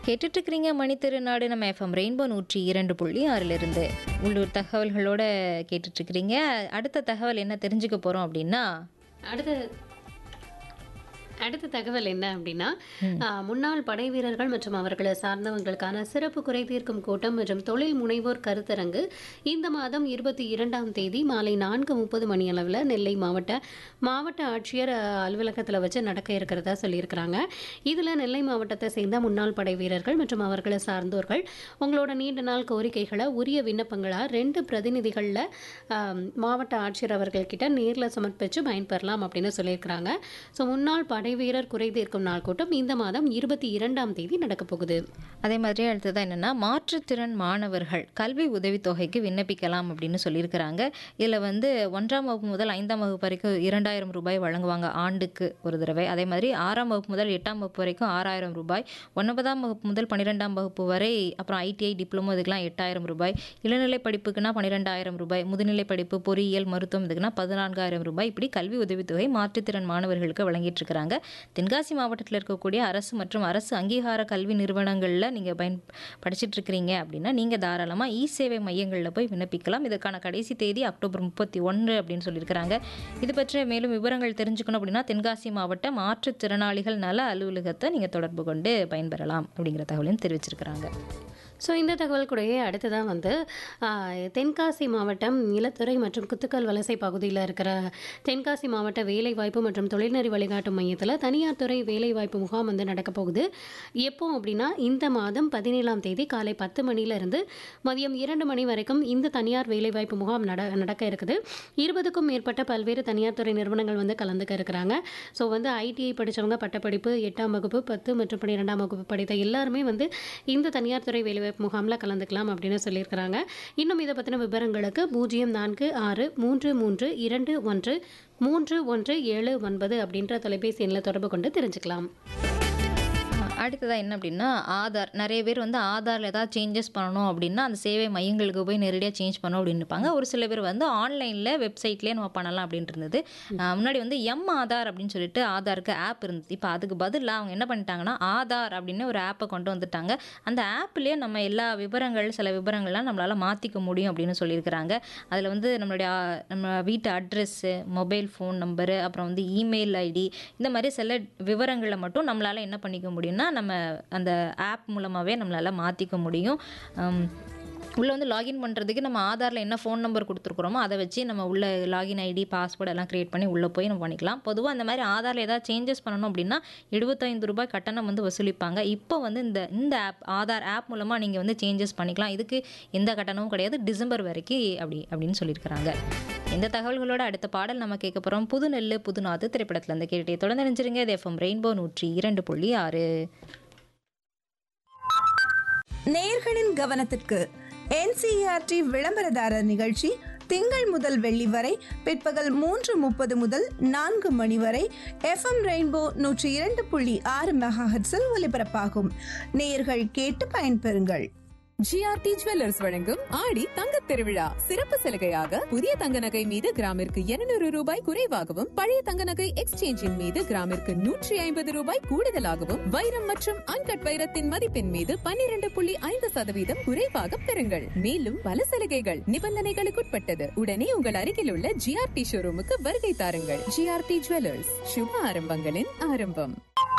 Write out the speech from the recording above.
கேட்டுட்டு இருக்கிறீங்க மணி திருநாடு நம்ம எஃப்எம் ரெயின்போ நூற்றி இரண்டு புள்ளி ஆறிலிருந்து உள்ளூர் தகவல்களோட கேட்டுட்டு இருக்கிறீங்க அடுத்த தகவல் என்ன தெரிஞ்சுக்க போறோம் அப்படின்னா அடுத்த அடுத்த தகவல் என்ன அப்படின்னா ஆ, முன்னாள் படை வீரர்கள் மற்றும் அவர்களை சார்ந்தவங்களுக்கான சிறப்பு குறை தீர்க்கும் கூட்டம் மற்றும் தொழில் முனைவோர் கருத்தரங்கு இந்த மாதம் இருபத்தி இரண்டாம் தேதி மாலை நான்கு முப்பது மணி அளவில் நெல்லை மாவட்ட மாவட்ட ஆட்சியர் அ, அலுவலகத்தில் வச்சு நடக்க இருக்கிறதா சொல்லியிருக்கிறாங்க இதில் நெல்லை மாவட்டத்தை சேர்ந்த முன்னாள் படை வீரர்கள் மற்றும் அவர்களை சார்ந்தோர்கள் உங்களோட நீண்ட நாள் கோரிக்கைகளை உரிய விண்ணப்பங்களாக ரெண்டு பிரதிநிதிகளில் மாவட்ட ஆட்சியர் அவர்கள்கிட்ட நேரில் சமர்ப்பித்து பயன்பெறலாம் அப்படின்னு சொல்லியிருக்கிறாங்க ஸோ முன்னாள் படை வீரர் குறை தீர்க்கும் நாள் கூட்டம் இந்த மாதம் இருபத்தி இரண்டாம் தேதி நடக்க போகுது அதே மாதிரி அடுத்தது என்னன்னா மாற்றுத்திறன் மாணவர்கள் கல்வி உதவித்தொகைக்கு விண்ணப்பிக்கலாம் அப்படின்னு சொல்லியிருக்கிறாங்க இதில் வந்து ஒன்றாம் வகுப்பு முதல் ஐந்தாம் வகுப்பு வரைக்கும் இரண்டாயிரம் ரூபாய் வழங்குவாங்க ஆண்டுக்கு ஒரு தடவை அதே மாதிரி ஆறாம் வகுப்பு முதல் எட்டாம் வகுப்பு வரைக்கும் ஆறாயிரம் ரூபாய் ஒன்பதாம் வகுப்பு முதல் பன்னிரெண்டாம் வகுப்பு வரை அப்புறம் ஐடிஐ டிப்ளமோ இதுக்கெல்லாம் எட்டாயிரம் ரூபாய் இளநிலை படிப்புக்குன்னா பன்னிரெண்டாயிரம் ரூபாய் முதுநிலை படிப்பு பொறியியல் மருத்துவம் இதுக்குன்னா பதினான்காயிரம் ரூபாய் இப்படி கல்வி உதவித்தொகை மாற்றுத்திறன் மாணவர்களுக்கு வழங்கிட்டு இருக்கிறாங்க தென்காசி மாவட்டத்தில் இருக்கக்கூடிய அரசு மற்றும் அரசு அங்கீகார கல்வி நிறுவனங்களில் நீங்கள் பயன் படிச்சிட்டு இருக்கிறீங்க அப்படின்னா நீங்கள் தாராளமாக இ சேவை மையங்களில் போய் விண்ணப்பிக்கலாம் இதற்கான கடைசி தேதி அக்டோபர் முப்பத்தி ஒன்று அப்படின்னு சொல்லியிருக்கிறாங்க இது பற்றிய மேலும் விவரங்கள் தெரிஞ்சுக்கணும் அப்படின்னா தென்காசி மாவட்ட மாற்றுத்திறனாளிகள் நல அலுவலகத்தை நீங்கள் தொடர்பு கொண்டு பயன்பெறலாம் அப்படிங்கிற தகவலையும் தெரிவிச்சிருக்கிறாங்க ஸோ இந்த தகவல் கூடயே அடுத்ததான் வந்து ஆ, தென்காசி மாவட்டம் நிலத்துறை மற்றும் குத்துக்கல் வலசை பகுதியில் இருக்கிற தென்காசி மாவட்ட வேலைவாய்ப்பு மற்றும் தொழில்நெறி வழிகாட்டு மையத்தில் தனியார் துறை வேலைவாய்ப்பு முகாம் வந்து நடக்க போகுது எப்போ அப்படின்னா இந்த மாதம் பதினேழாம் தேதி காலை பத்து மணியிலிருந்து மதியம் இரண்டு மணி வரைக்கும் இந்த தனியார் வேலைவாய்ப்பு முகாம் நட நடக்க இருக்குது இருபதுக்கும் மேற்பட்ட பல்வேறு தனியார் துறை நிறுவனங்கள் வந்து கலந்துக்க இருக்கிறாங்க ஸோ வந்து ஐடிஐ படித்தவங்க பட்டப்படிப்பு எட்டாம் வகுப்பு பத்து மற்றும் பன்னிரெண்டாம் வகுப்பு படித்த எல்லாருமே வந்து இந்த தனியார் துறை வேலைவாய்ப்பு முகாமில் கலந்துக்கலாம் அப்படின்னு சொல்லியிருக்கிறாங்க இன்னும் இதை பற்றின விவரங்களுக்கு பூஜ்ஜியம் நான்கு ஆறு மூன்று மூன்று இரண்டு ஒன்று மூன்று ஒன்று ஏழு ஒன்பது அப்படின்ற தொலைபேசி எண்ணில் தொடர்பு கொண்டு தெரிஞ்சுக்கலாம் அடுத்ததாக என்ன அப்படின்னா ஆதார் நிறைய பேர் வந்து ஆதாரில் ஏதாவது சேஞ்சஸ் பண்ணணும் அப்படின்னா அந்த சேவை மையங்களுக்கு போய் நேரடியாக சேஞ்ச் பண்ணணும் அப்படின்னு இருப்பாங்க ஒரு சில பேர் வந்து ஆன்லைனில் வெப்சைட்லேயே நம்ம பண்ணலாம் அப்படின்ட்டு இருந்தது ஆஹ் முன்னாடி வந்து எம் ஆதார் அப்படின்னு சொல்லிட்டு ஆதாருக்கு ஆப் இருந்தது இப்போ அதுக்கு பதிலாக அவங்க என்ன பண்ணிட்டாங்கன்னா ஆதார் அப்படின்னு ஒரு ஆப்பை கொண்டு வந்துட்டாங்க அந்த ஆப்லேயே நம்ம எல்லா விவரங்கள் சில விவரங்கள்லாம் நம்மளால் மாற்றிக்க முடியும் அப்படின்னு சொல்லியிருக்கிறாங்க அதில் வந்து நம்மளுடைய ஆ, நம்ம வீட்டு அட்ரெஸ்ஸு மொபைல் ஃபோன் நம்பரு அப்புறம் வந்து இமெயில் ஐடி இந்த மாதிரி சில விவரங்களை மட்டும் நம்மளால் என்ன பண்ணிக்க முடியும்னா நம்ம அந்த ஆப் மூலமாகவே நம்மளால் மாற்றிக்க முடியும் உம், உள்ளே வந்து லாகின் பண்ணுறதுக்கு நம்ம ஆதாரில் என்ன ஃபோன் நம்பர் கொடுத்துருக்குறோமோ அதை வச்சு நம்ம உள்ள லாகின் ஐடி பாஸ்வேர்டு எல்லாம் க்ரியேட் பண்ணி உள்ளே போய் நம்ம பண்ணிக்கலாம் பொதுவாக அந்த மாதிரி ஆதாரில் ஏதாவது சேஞ்சஸ் பண்ணணும் அப்படின்னா எழுபத்தைந்து ரூபாய் கட்டணம் வந்து வசூலிப்பாங்க இப்போ வந்து இந்த இந்த ஆப் ஆதார் ஆப் மூலமாக நீங்கள் வந்து சேஞ்சஸ் பண்ணிக்கலாம் இதுக்கு எந்த கட்டணமும் கிடையாது டிசம்பர் வரைக்கும் அப்படி அப்படின்னு சொல்லியிருக்கிறாங்க இந்த தகவல்களோட அடுத்த பாடல் நம்ம கேட்க போகிறோம் புது நெல்லு புதுநாத்து திரைப்படத்தில் இருந்து கேட்டுட்டே தொடர்ந்து நினைச்சிருங்க இது எஃப்எம் ரெயின்போ நூற்றி இரண்டு புள்ளி ஆறு நேயர்களின் கவனத்திற்கு என்சிஆர்டி விளம்பரதாரர் நிகழ்ச்சி திங்கள் முதல் வெள்ளி வரை பிற்பகல் மூன்று முப்பது முதல் நான்கு மணி வரை எஃப்எம் ரெயின்போ நூற்றி இரண்டு புள்ளி ஆறு மெகாஹெட்ஸில் ஒலிபரப்பாகும் நேயர்கள் கேட்டு பயன்பெறுங்கள் ஜிஆர்டி ஜுவல்லர்ஸ் வழங்கும் ஆடி தங்க திருவிழா சிறப்பு சலுகையாக புதிய தங்க நகை மீது கிராமிற்கு 200 ரூபாய் குறைவாகவும் பழைய தங்க நகை எக்ஸ்சேஞ்சின் மீது கிராமிற்கு நூற்றி ஐம்பது ரூபாய் கூடுதலாகவும் வைரம் மற்றும் அன்கட் வைரத்தின் மதிப்பின் மீது 12.5% புள்ளி ஐந்து சதவீதம் குறைவாக பெறுங்கள் மேலும் பல சலுகைகள் நிபந்தனைகளுக்குட்பட்டது உடனே உங்கள் அருகில் உள்ள ஜிஆர்டி ஷோரூமுக்கு வருகை தாருங்கள் ஜிஆர்டி ஜுவல்லர்ஸ் சுப ஆரம்பங்களின் ஆரம்பம்